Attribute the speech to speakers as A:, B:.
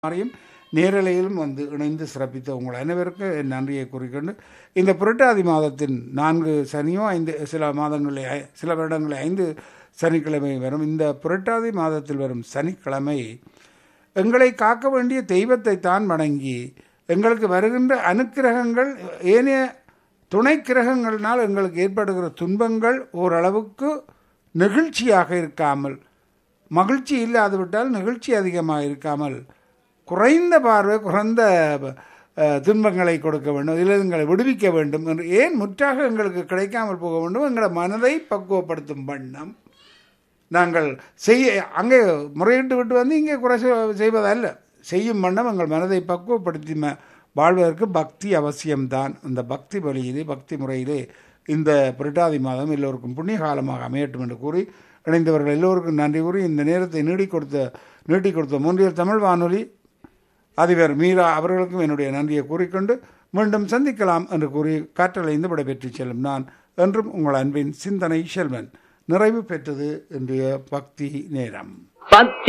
A: மாறியும் நேரலையிலும் வந்து இணைந்து சிறப்பித்த உங்கள் அனைவருக்கும் என் நன்றியை கூறிக்கொண்டு இந்த புரட்டாதி மாதத்தின் நான்கு சனியோ ஐந்து சில மாதங்களில் ஐ- சில வருடங்களில் ஐந்து சனிக்கிழமை வரும் இந்த புரட்டாதி மாதத்தில் வரும் சனிக்கிழமை எங்களை காக்க வேண்டிய தெய்வத்தை தான் வணங்கி எங்களுக்கு வருகின்ற அனுக்கிரகங்கள் ஏனைய துணை கிரகங்கள்னால் எங்களுக்கு ஏற்படுகிற துன்பங்கள் ஓரளவுக்கு நெகிழ்ச்சியாக இருக்காமல் மகிழ்ச்சி இல்லாது விட்டால் நெகிழ்ச்சி அதிகமாக இருக்காமல் குறைந்த பார்வை குறைந்த அஹ், துன்பங்களை கொடுக்க வேண்டும் இதில் எங்களை விடுவிக்க வேண்டும் என்று ஏன் முற்றாக எங்களுக்கு கிடைக்காமல் போக வேண்டும் எங்களை மனதை பக்குவப்படுத்தும் வண்ணம் நாங்கள் செய்ய அங்கே முறையிட்டு விட்டு வந்து இங்கே குறை செய்- செய்வதல்ல செய்யும் வண்ணம் எங்கள் மனதை பக்குவப்படுத்தி ம வாழ்வதற்கு பக்தி அவசியம்தான் அந்த பக்தி வழியிலே பக்தி முறையிலே இந்த புரட்டாதி மாதம் எல்லோருக்கும் புண்ணிய காலமாக அமையட்டும் என்று கூறி இணைந்தவர்கள் எல்லோருக்கும் நன்றி கூறி இந்த நேரத்தை நீடி கொடுத்த நீட்டி கொடுத்த மூன்றியல் தமிழ் வானொலி அதிபர் மீரா அவர்களுக்கும் என்னுடைய நன்றியை கூறிக்கொண்டு மீண்டும் சந்திக்கலாம் என்று கூறி காற்றலைந்து விடைபெற்றுச் செல்லும் நான் என்றும் உங்கள் அன்பின் சிந்தனை செல்வன் நிறைவு பெற்றது இன்றைய பக்தி நேரம்
B: பக்தி